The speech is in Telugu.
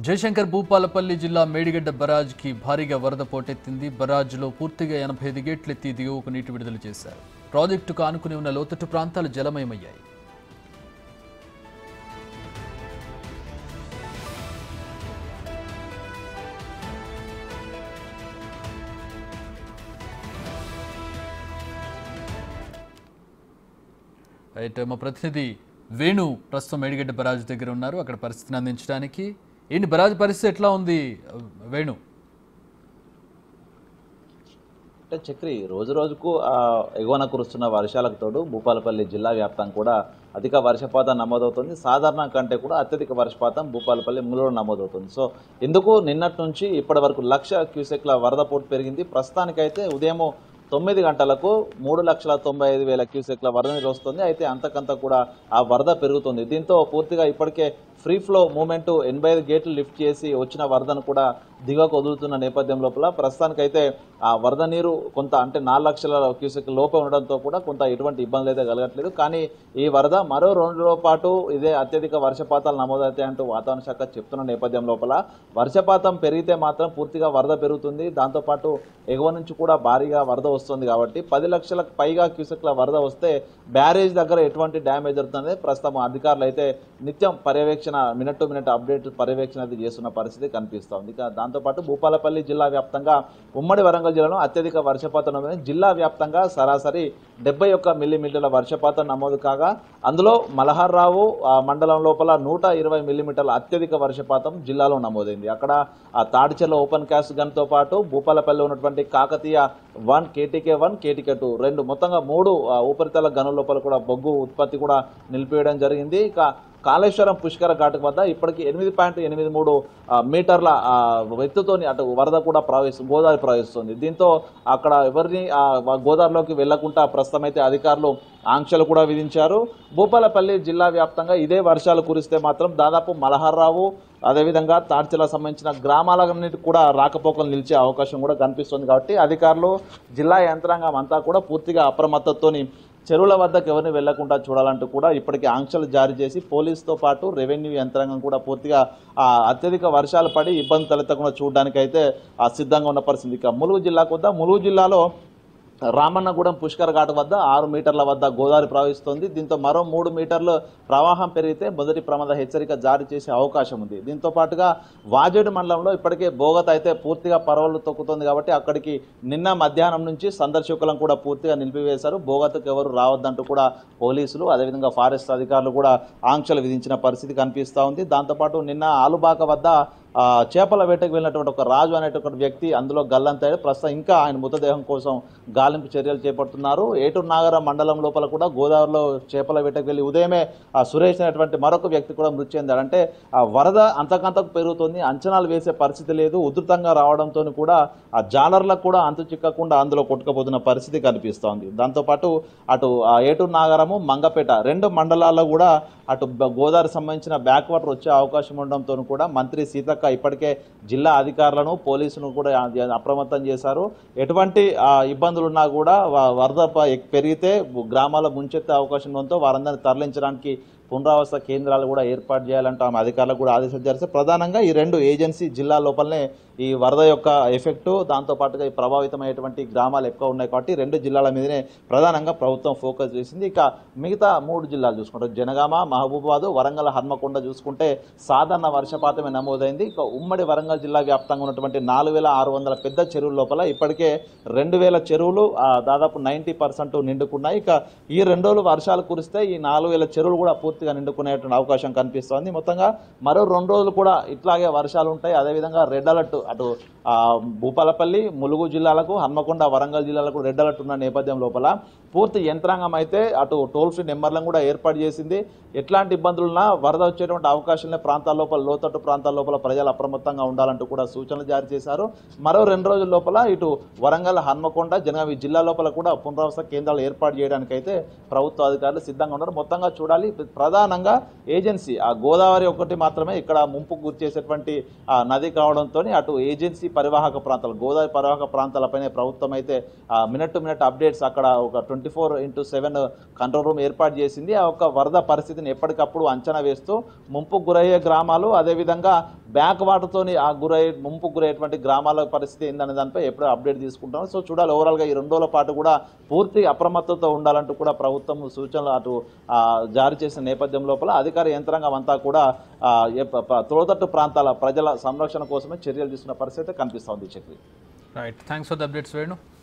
జయశంకర్ భూపాలపల్లి జిల్లా మేడిగడ్డ బరాజ్కి భారీగా వరద పోటెత్తింది బరాజ్లో పూర్తిగా ఎనభై ఐదు గేట్లెత్తి దిగువకు నీటి విడుదల చేశారు ప్రాజెక్టుకు ఆనుకుని ఉన్న లోతట్టు ప్రాంతాలు జలమయమయ్యాయి రైట్ మా ప్రతినిధి వేణు ప్రస్తుతం మేడిగడ్డ బరాజ్ దగ్గర ఉన్నారు అక్కడ పరిస్థితిని అందించడానికి ఏంటి బరాజ్ పరిస్థితి ఎట్లా ఉంది వేణు అంటే చక్రి రోజు రోజుకు ఆ, ఎగువన కురుస్తున్న వర్షాలకు తోడు భూపాలపల్లి జిల్లా వ్యాప్తంగా కూడా అధిక వర్షపాతం నమోదవుతుంది సాధారణ కంటే కూడా అత్యధిక వర్షపాతం భూపాలపల్లి ములుగులో నమోదవుతుంది సో ఎందుకు నిన్నటి నుంచి ఇప్పటి వరకు లక్ష క్యూసెక్ల వరద పోటు పెరిగింది ప్రస్తుతానికైతే ఉదయం తొమ్మిది గంటలకు మూడు లక్షల తొంభై ఐదు వేల క్యూసెక్ల వరద నీరు వస్తుంది అయితే అంతకంత కూడా ఆ వరద పెరుగుతుంది దీంతో పూర్తిగా ఇప్పటికే ఫ్రీ ఫ్లో మూమెంట్ ఎనభై ఐదు గేట్లు లిఫ్ట్ చేసి వచ్చిన వరదను కూడా దిగకు వదులుతున్న నేపథ్యం లోపల ప్రస్తుతానికైతే ఆ వరద నీరు కొంత అంటే నాలుగు లక్షల క్యూసెక్ లోపే ఉండడంతో కూడా కొంత ఎటువంటి ఇబ్బందులు అయితే కలగట్లేదు కానీ ఈ వరద మరో రెండు రోజుల పాటు ఇదే అత్యధిక వర్షపాతాలు నమోదవుతాయి అంటూ వాతావరణ శాఖ చెప్తున్న నేపథ్యం లోపల వర్షపాతం పెరిగితే మాత్రం పూర్తిగా వరద పెరుగుతుంది దాంతోపాటు ఎగువ నుంచి కూడా భారీగా వరద వస్తుంది కాబట్టి పది లక్షలకు పైగా క్యూసెక్ల వరద వస్తే బ్యారేజ్ దగ్గర ఎటువంటి డ్యామేజ్ జరుగుతుంది ప్రస్తుతం అధికారులు అయితే నిత్యం పర్యవేక్షణ మినిట్ టు మినిట్ అప్డేట్ పర్యవేక్షణ అయితే చేస్తున్న పరిస్థితి కనిపిస్తోంది ఇక దాంతోపాటు భూపాలపల్లి జిల్లా వ్యాప్తంగా ఉమ్మడి వరంగల్ జిల్లాలో అత్యధిక వర్షపాతం నమోదు జిల్లా వ్యాప్తంగా సరాసరి డెబ్బై ఒక్క మిల్లీమీటర్ల వర్షపాతం నమోదు కాగా అందులో మలహర్రావు ఆ, మండలం లోపల నూట ఇరవై మిల్లీమీటర్ల అత్యధిక వర్షపాతం జిల్లాలో నమోదైంది అక్కడ ఆ తాడిచెర్ల ఓపెన్ క్యాస్ట్ గన్తో పాటు భూపాలపల్లి ఉన్నటువంటి Kakatiya one KTK one KTK two రెండు మొత్తంగా మూడు ఆ, ఉపరితల గనుల లోపల కూడా బొగ్గు ఉత్పత్తి కూడా నిలిపివేయడం జరిగింది ఇక కాళేశ్వరం పుష్కర ఘాట్ వద్ద ఇప్పటికి ఎనిమిది పాయింట్ ఎనిమిది మూడు ఆ, మీటర్ల ఆ, ఎత్తుతోని అటు వరద కూడా ప్రవహిస్తుంది గోదావరి ప్రవహిస్తుంది దీంతో అక్కడ ఎవరిని ఆ, గోదావరిలోకి వెళ్లకుండా ప్రస్తుతం అయితే అధికారులు ఆంక్షలు కూడా విధించారు భూపాలపల్లి జిల్లా వ్యాప్తంగా ఇదే వర్షాలు కురిస్తే మాత్రం దాదాపు మలహర్రావు అదేవిధంగా తాడ్చలకు సంబంధించిన గ్రామాలన్నిటి కూడా రాకపోకలు నిలిచే అవకాశం కూడా కనిపిస్తుంది కాబట్టి అధికారులు జిల్లా యంత్రాంగం అంతా కూడా పూర్తిగా అప్రమత్తతోని చెరువుల వద్దకు ఎవరిని వెళ్లకుండా చూడాలంటూ కూడా ఇప్పటికే ఆంక్షలు జారీ చేసి పోలీసుతో పాటు రెవెన్యూ యంత్రాంగం కూడా పూర్తిగా ఆ, అత్యధిక వర్షాలు పడి ఇబ్బంది తలెత్తకుండా చూడడానికి అయితే ఆ, సిద్ధంగా ఉన్న పరిస్థితి ఇక ములుగు జిల్లాకు వద్ద ములుగు జిల్లాలో రామన్నగూడెం పుష్కర్ ఘాట్ వద్ద ఆరు మీటర్ల వద్ద గోదావరి ప్రవహిస్తోంది దీంతో మరో మూడు మీటర్లు ప్రవాహం పెరిగితే మొదటి ప్రమాద హెచ్చరిక జారీ చేసే అవకాశం ఉంది దీంతో పాటుగా వాజేడు మండలంలో ఇప్పటికే బోగత అయితే పూర్తిగా పరవలు తొక్కుతోంది కాబట్టి అక్కడికి నిన్న మధ్యాహ్నం నుంచి సందర్శకులను కూడా పూర్తిగా నిలిపివేశారు బోగతకు ఎవరు రావద్దంటూ కూడా పోలీసులు అదేవిధంగా ఫారెస్ట్ అధికారులు కూడా ఆంక్షలు విధించిన పరిస్థితి కనిపిస్తూ ఉంది దాంతోపాటు నిన్న ఆలుబాక వద్ద ఆ, చేపల వేటకు వెళ్ళినటువంటి ఒక రాజు అనేటువంటి వ్యక్తి అందులో గల్లంతాడు ప్రస్తుతం ఇంకా ఆయన మృతదేహం కోసం గాలింపు చర్యలు చేపడుతున్నారు ఏటూరు నాగర మండలం లోపల కూడా గోదావరిలో చేపల వేటకు వెళ్ళి ఉదయమే ఆ సురేష్ అనేటువంటి మరొక వ్యక్తి కూడా మృతి చెందాడు అంటే ఆ వరద అంతకంతకు పెరుగుతుంది అంచనాలు వేసే పరిస్థితి లేదు ఉధృతంగా రావడంతో కూడా ఆ జాలర్లకు కూడా అంతు చిక్కకుండా అందులో కొట్టుకుపోతున్న పరిస్థితి కనిపిస్తోంది దాంతోపాటు అటు ఆ ఏటూరు నాగరము మంగపేట రెండు మండలాల్లో కూడా అటు బ- గోదావరి సంబంధించిన బ్యాక్ వాటర్ వచ్చే అవకాశం ఉండడంతో కూడా మంత్రి సీతక్క ఇప్పటికే జిల్లా అధికారులను పోలీసులను కూడా ఆ- అప్రమత్తం చేశారు ఎటువంటి ఆ, ఇబ్బందులు ఉన్నా కూడా వ- వరద ప- ఎక్- పెరిగితే గ్రామాల ముంచెత్తే అవకాశం ఉండడంతో వారందరినీ తరలించడానికి పునరావాస కేంద్రాలు కూడా ఏర్పాటు చేయాలంటూ ఆమె అధికారులకు కూడా ఆదేశాలు చేస్తే ప్రధానంగా ఈ రెండు ఏజెన్సీ జిల్లా లోపలనే ఈ వరద యొక్క ఎఫెక్టు దాంతో పాటుగా ఈ ప్రభావితమైనటువంటి గ్రామాలు ఎక్కువ ఉన్నాయి కాబట్టి రెండు జిల్లాల మీదనే ప్రధానంగా ప్రభుత్వం ఫోకస్ చేసింది ఇక మిగతా మూడు జిల్లాలు చూసుకుంటే జనగామ మహబూబాబాద్ వరంగల్ హన్మకొండ చూసుకుంటే సాధారణ వర్షపాతమే నమోదైంది ఇక ఉమ్మడి వరంగల్ జిల్లా వ్యాప్తంగా ఉన్నటువంటి నాలుగు వేల ఆరు వందల పెద్ద చెరువుల లోపల ఇప్పటికే రెండు వేల చెరువులు ఆ, దాదాపు నైంటీ పర్సెంట్ నిండుకున్నాయి ఇక ఈ రెండు రోజులు వర్షాలు కురిస్తే ఈ నాలుగు వేల చెరువులు కూడా పూర్తిగా నిండుకునేటువంటి అవకాశం కనిపిస్తోంది మొత్తంగా మరో రెండు రోజులు కూడా ఇట్లాగే వర్షాలు ఉంటాయి అదేవిధంగా రెడ్ అలర్ట్ అటు ఆ, భూపాలపల్లి ములుగు జిల్లాలకు హన్మకొండ వరంగల్ జిల్లాలకు రెడ్ అలర్ట్ ఉన్న నేపథ్యం లోపల పూర్తి యంత్రాంగం అయితే అటు టోల్ ఫ్రీ నెంబర్లను కూడా ఏర్పాటు చేసింది ఎట్లాంటి ఇబ్బందులున్నా వరద వచ్చేటువంటి అవకాశాలనే ప్రాంతాల లోపల లోతట్టు ప్రాంతాల లోపల ప్రజలు అప్రమత్తంగా ఉండాలంటూ కూడా సూచనలు జారీ చేశారు మరో రెండు రోజుల లోపల ఇటు వరంగల్ హన్మకొండ జనగావి జిల్లా లోపల కూడా పునరావాస కేంద్రాలు ఏర్పాటు చేయడానికైతే ప్రభుత్వ అధికారులు సిద్ధంగా ఉన్నారు మొత్తంగా చూడాలి ప్రధాన ప్రధానంగా ఏజెన్సీ ఆ గోదావరి ఒకటి మాత్రమే ఇక్కడ ముంపుకు గురి చేసేటువంటి ఆ నది కావడంతో అటు ఏజెన్సీ పరివాహక ప్రాంతాలు గోదావరి పరివాహక ప్రాంతాలపైనే ప్రభుత్వం అయితే మినిట్ టు మినిట్ అప్డేట్స్ అక్కడ ఒక twenty four into seven control room ఏర్పాటు చేసింది ఆ యొక్క వరద పరిస్థితిని ఎప్పటికప్పుడు అంచనా వేస్తూ ముంపుకు గురయ్యే గ్రామాలు అదేవిధంగా బ్యాక్ వాటర్తోని ఆ గురయ్యే ముంపుకు గురయ్యేటువంటి గ్రామాల పరిస్థితి ఏందనే దానిపై ఎప్పుడు అప్డేట్ తీసుకుంటాం సో చూడాలి ఓవరాల్గా ఈ రెండు రోజుల పాటు కూడా పూర్తి అప్రమత్తతో ఉండాలంటూ కూడా ప్రభుత్వం సూచనలు అటు ఆ, జారీ చేసిన నేపథ్యం లోపల అధికార యంత్రాంగం అంతా కూడా ఆ, ఏ ప- ప- తోడతట్టు ప్రాంతాల ప్రజల సంరక్షణ కోసమే చర్యలు తీసుకున్న పరిస్థితి కనిపిస్తోంది Chakri right thanks for the updates Venu